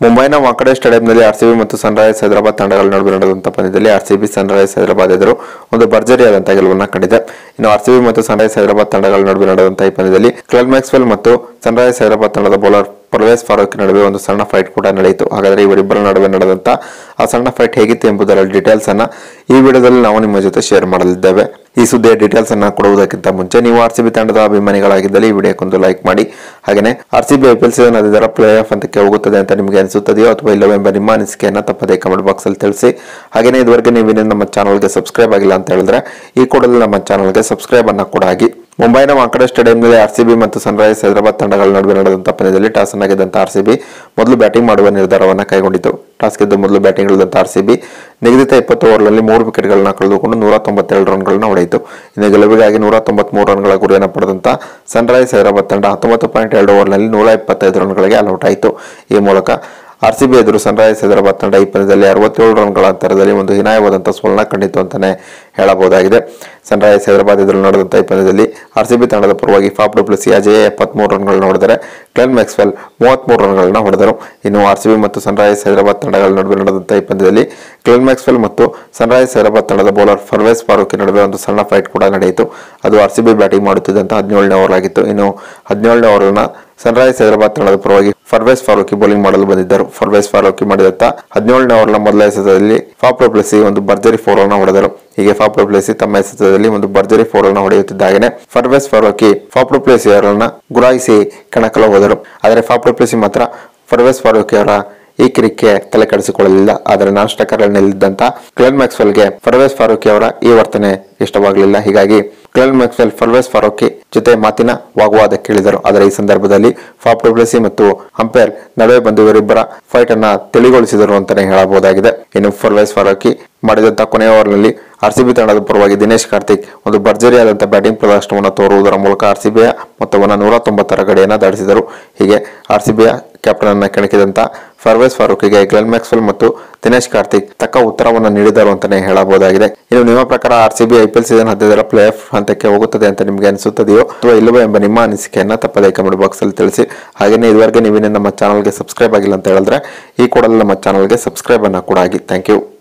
ಮುಂಬೈನ ವಾಂಕಡೆ ಸ್ಟೇಡಿಯಂನಲ್ಲಿ ಆರ್ಸಿಬಿ ಮತ್ತು ಸನ್ರೈಸರ್ಸ್ ಹೈದರಾಬಾದ್ ತಂಡಗಳ ನಡುವೆ ನಡೆದಂತಹ ಪಂದ್ಯದಲ್ಲಿ ಆರ್ಸಿಬಿ ಸನ್ರೈಸರ್ಸ್ ಹೈದರಾಬಾದ್ ಎದುರು ಒಂದು ಭರ್ಜರಿಯಾದಂತಹ ಗೆಲುವನ್ನು ಕಂಡಿದೆ ಇನ್ನು ಆರ್ಸಿಬಿ ಮತ್ತು ಸನ್ರೈಸರ್ಸ್ ಹೈದರಾಬಾದ್ ತಂಡಗಳ ನಡುವೆ ನಡೆದಂತಹ ಈ ಪಂದ್ಯದಲ್ಲಿ ಕ್ಲನ್ ಮ್ಯಾಕ್ಸ್ವೆಲ್ ಮತ್ತು ಸನ್ರೈಸರ್ಸ್ ಹೈದರಾಬಾದ್ ತಂಡದ ಬೌಲರ್ ಪರ್ವೇಸ್ ಫಾರೂಕ್ ನಡುವೆ ಒಂದು ಸಣ್ಣ ಫೈಟ್ ಕೂಡ ನಡೆಯಿತು ಹಾಗಾದ್ರೆ ಇವರಿಬ್ಬರ ನಡುವೆ ನಡೆದಂತ ಆ ಸಣ್ಣ ಫೈಟ್ ಹೇಗಿತ್ತು ಎಂಬುದರ ಡೀಟೇಲ್ಸ್ ಅನ್ನ ಈ ವಿಡಿಯೋದಲ್ಲಿ ನಾವು ನಿಮ್ಮ ಜೊತೆ ಶೇರ್ ಮಾಡಲಿದ್ದೇವೆ ಈ ಸುದ್ದಿಯ ಡೀಟೇಲ್ಸ್ ಅನ್ನ ಕೊಡುವುದಕ್ಕಿಂತ ಮುಂಚೆ ನೀವು ಆರ್ ಸಿ ಬಿ ತಂಡದ ಅಭಿಮಾನಿಗಳಾಗಿದ್ದಲ್ಲಿ ಈ ವಿಡಿಯೋಕ್ಕೊಂದು ಲೈಕ್ ಮಾಡಿ ಹಾಗೆಯೇ R C B I P L season ಅದರ ಪ್ಲೇ ಆಫ್ ಹಂತಕ್ಕೆ ಹೋಗುತ್ತದೆ ಅಂತ ನಿಮಗೆ ಅನಿಸುತ್ತದೆಯೋ ಅಥವಾ ಇಲ್ಲವೋ ಎಂಬ ನಿಮ್ಮ ಅನಿಸಿಕೆಯನ್ನ ತಪ್ಪದೇ ಕಮೆಂಟ್ ಬಾಕ್ಸ್ ಅಲ್ಲಿ ತಿಳಿಸಿ ಹಾಗೆಯೇ ಇದುವರೆಗೆ ನೀವು ಇನ್ನೂ ನಮ್ಮ ಚಾನಲ್ಗೆ ಸಬ್ಸ್ಕ್ರೈಬ್ ಆಗಿಲ್ಲ ಅಂತ ಹೇಳಿದ್ರೆ ಈ ಕೂಡಲೇ ನಮ್ಮ ಚಾನಲ್ಗೆ ಸಬ್ಸ್ಕ್ರೈಬ್ ಅನ್ನ ಕೂಡ ಆಗಿ ಮುಂಬೈನ ವಾಂಕಡೆ ಸ್ಟೇಡಿಯಂನಲ್ಲಿ ಆರ್ಸಿಬಿ ಮತ್ತು ಸನ್ರೈಸರ್ಸ್ ಹೈದರಾಬಾದ್ ತಂಡಗಳ ನಡುವೆ ನಡೆದಂತಹ ಪಂದ್ಯದಲ್ಲಿ ಟಾಸ್ ಅನ್ನ ಗೆದ್ದಂತ ಆರ್ಸಿಬಿ ಮೊದಲು ಬ್ಯಾಟಿಂಗ್ ಮಾಡುವ ನಿರ್ಧಾರವನ್ನು ಕೈಗೊಂಡಿತು ಟಾಸ್ ಗೆದ್ದು ಮೊದಲು ಬ್ಯಾಟಿಂಗ್ ಇಳಿದಂತ ಆರ್ಸಿಬಿ ನಿಗದಿತ ಇಪ್ಪತ್ತು ಓವರ್ನಲ್ಲಿ ಮೂರು ವಿಕೆಟ್ಗಳನ್ನ ಕಳೆದುಕೊಂಡು ನೂರ ತೊಂಬತ್ತೆರಡು ರನ್ಗಳನ್ನ ಹೊಡೆಯಿತು ಇನ್ನು ಗೆಲುವಿಗಾಗಿ ನೂರ ತೊಂಬತ್ಮೂರು ರನ್ಗಳ ಗುರಿಯನ್ನು ಪಡೆದಂತ ಸನ್ರೈಸರ್ಸ್ ಹೈದರಾಬಾದ್ ತಂಡ ಹತ್ತೊಂಬತ್ತು ಪಾಯಿಂಟ್ ಎರಡು ಓವರ್ನಲ್ಲಿ ನೂರ ಇಪ್ಪತ್ತೈದು ರನ್ಗಳಿಗೆ ಆಲ್ಔಟ್ ಆಯಿತು ಈ ಮೂಲಕ ಆರ್ಸಿಬಿ ಎದುರು ಸನ್ರೈಸರ್ಸ್ ಹೈದರಾಬಾದ್ ತಂಡ ಈ ಪಂದ್ಯದಲ್ಲಿ ಅರವತ್ತೇಳು ರನ್ಗಳ ಅಂತರದಲ್ಲಿ ಒಂದು ಹೀನಾಯವಾದಂತಹ ಸೋಲನ್ನ ಕಂಡಿತು ಅಂತಾನೆ ಹೇಳಬಹುದಾಗಿದೆ ಸನ್ರೈಸರ್ಸ್ ಹೈದರಾಬಾದ್ ಎದುರು ನಡೆದಂತಹ ಈ ಪಂದ್ಯದಲ್ಲಿ ಆರ್ಸಿಬಿ ತಂಡದ ಪರವಾಗಿ ಫಾಪ್ ಡುಪ್ಲಿಸಿ ಅಜಯ್ ಎಪ್ಪತ್ಮೂರು ರನ್ಗಳನ್ನ ಹೊಡೆದರೆ ಗ್ಲೆನ್ ಮ್ಯಾಕ್ಸ್ವೆಲ್ ಮೂವತ್ಮೂರು ರನ್ಗಳನ್ನ ಹೊಡೆದರು ಇನ್ನು ಆರ್ಸಿಬಿ ಮತ್ತು ಸನ್ರೈಸರ್ಸ್ ಹೈದರಾಬಾದ್ ತಂಡಗಳ ನಡುವೆ ನಡೆದಂತಹ ಈ ಪಂದ್ಯದಲ್ಲಿ ಗ್ಲೆನ್ ಮ್ಯಾಕ್ಸ್ವೆಲ್ ಮತ್ತು ಸನ್ರೈಸರ್ಸ್ ಹೈದರಾಬಾದ್ ತಂಡದ ಬೌಲರ್ ಫರ್ವೇಸ್ ಫಾರೂಕಿ ನಡುವೆ ಒಂದು ಸಣ್ಣ ಫೈಟ್ ಕೂಡ ನಡೆಯಿತು ಅದು ಆರ್ಸಿಬಿ ಬ್ಯಾಟಿಂಗ್ ಮಾಡುತ್ತಿದ್ದಂತಹ ಹದಿನೇಳನೇ ಓವರ್ ಆಗಿತ್ತು ಇನ್ನು ಹದಿನೇಳನೇ ಓವರ್ನ ಸನ್ರೈಸರ್ಸ್ ಹೈದರಾಬಾದ್ ತಂಡದ ಪರವಾಗಿ ಫರ್ವೇಸ್ ಫಾರೂಕಿ ಬೌಲಿಂಗ್ ಮಾಡಲು ಬಂದಿದ್ದರು ಫರ್ವೇಸ್ ಫಾರೂಕಿ ಮಾಡಿದಂತ ಹದಿನೇಳನೇ ಓವರ್ನ ಮೊದಲ ಎಸೆತದಲ್ಲಿ ಫಾಪ್ ಪ್ಲೇಸಿ ಒಂದು ಭರ್ಜರಿ ಫೋರ್ ಅನ್ನು ಹೊಡೆದರು ಹೀಗೆ ಫಾಪ್ ಪ್ಲೇಸಿ ತಮ್ಮ ಎಸೆತದಲ್ಲಿ ಒಂದು ಭರ್ಜರಿ ಫೋರ್ ಅನ್ನು ಹೊಡೆಯುತ್ತಿದ್ದಾಗನೆ ಫರ್ವೇಸ್ ಫಾರೂಕಿ ಫಾಪ್ ಪ್ಲೇಸಿ ಅವರನ್ನ ಗುರಾಯಿಸಿ ಕಣಕಲು ಹೋದರು ಆದರೆ ಫಾಪ್ ಪ್ಲೇಸಿ ಮಾತ್ರ ಫರ್ವೇಸ್ ಫಾರೂಕಿ ಅವರ ಈ ಕಿರಿಕೆ ತಲೆ ಕೆಡಿಸಿಕೊಳ್ಳಲಿಲ್ಲ ಆದರೆ ನಾನ್ ಸ್ಟ್ರೈಕರ್ ನಿಲ್ಲಿದ್ದಂತ ಗ್ಲೆನ್ ಮ್ಯಾಕ್ಸ್ವೆಲ್ಗೆ ಫರ್ವೇಸ್ ಫಾರೂಕಿ ಅವರ ಈ ವರ್ತನೆ ಇಷ್ಟವಾಗಲಿಲ್ಲ ಹೀಗಾಗಿ ಗ್ಲೆನ್ ಮ್ಯಾಕ್ಸ್ವೆಲ್ ಫರ್ವೇಸ್ ಫಾರೂಕಿ ಜೊತೆ ಮಾತಿನ ವಾಗ್ವಾದಕ್ಕೆ ಇಳಿದರು ಆದರೆ ಈ ಸಂದರ್ಭದಲ್ಲಿ ಫಾಪ್ ಡುಪ್ಲೆಸಿ ಮತ್ತು ಅಂಪೈರ್ ನಡುವೆ ಬಂದು ಇವರಿಬ್ಬರ ಫೈಟ್ ಅನ್ನ ತಿಳಿಗೊಳಿಸಿದರು ಅಂತಾನೆ ಹೇಳಬಹುದಾಗಿದೆ ಇನ್ನು ಫರ್ವೇಸ್ ಫಾರೂಕಿ ಮಾಡಿದಂತ ಕೊನೆಯ ಓವರ್ನಲ್ಲಿ ಆರ್ಸಿಬಿ ತಂಡದ ಪರವಾಗಿ ದಿನೇಶ್ ಕಾರ್ತಿಕ್ ಒಂದು ಭರ್ಜರಿಯಾದಂತಹ ಬ್ಯಾಟಿಂಗ್ ಪ್ರದರ್ಶನವನ್ನು ತೋರುವುದರ ಮೂಲಕ ಆರ್ಸಿಬಿಯ ಮೊತ್ತವನ್ನು ನೂರ ತೊಂಬತ್ತರ ಗಡಿಯನ್ನು ದಾಟಿಸಿದರು ಹೀಗೆ ಆರ್ಸಿಬಿಯ ಕ್ಯಾಪ್ಟನ್ ಅನ್ನ ಕೆಣಕಿದಂತ ಫರ್ವೇಸ್ ಫಾರೂಕಿಗೆ ಗ್ಲೆನ್ ಮ್ಯಾಕ್ಸ್ವೆಲ್ ಮತ್ತು ದಿನೇಶ್ ಕಾರ್ತಿಕ್ ತಕ್ಕ ಉತ್ತರವನ್ನು ನೀಡಿದರು ಅಂತಾನೆ ಹೇಳಬಹುದಾಗಿದೆ ಇನ್ನು ನಿಮ್ಮ ಪ್ರಕಾರ ಆರ್ಸಿಬಿ ಐಪಿಎಲ್ ಸೀಸನ್ ಹದಿನೈದರ ಪ್ಲೇ ಆಫ್ ಹಂತಕ್ಕೆ ಹೋಗುತ್ತದೆ ಅಂತ ನಿಮಗೆ ಅನಿಸುತ್ತದೆಯೋ ಅಥವಾ ಇಲ್ಲವೋ ಎಂಬ ನಿಮ್ಮ ಅನಿಸಿಕೆಯನ್ನ ತಪ್ಪದೇ ಕಮೆಂಟ್ ಬಾಕ್ಸ್ ಅಲ್ಲಿ ತಿಳಿಸಿ ಹಾಗೆಯೇ ಇದುವರೆಗೆ ನೀವೇನೇ ನಮ್ಮ ಚಾನಲ್ಗೆ ಸಬ್ಸ್ಕ್ರೈಬ್ ಆಗಿಲ್ಲ ಅಂತ ಹೇಳಿದ್ರೆ ಈ ಕೂಡಲೇ ನಮ್ಮ ಚಾನಲ್ಗೆ ಸಬ್ಸ್ಕ್ರೈಬ್ ಅನ್ನ ಕೂಡ ಆಗಿ ಥ್ಯಾಂಕ್ ಯು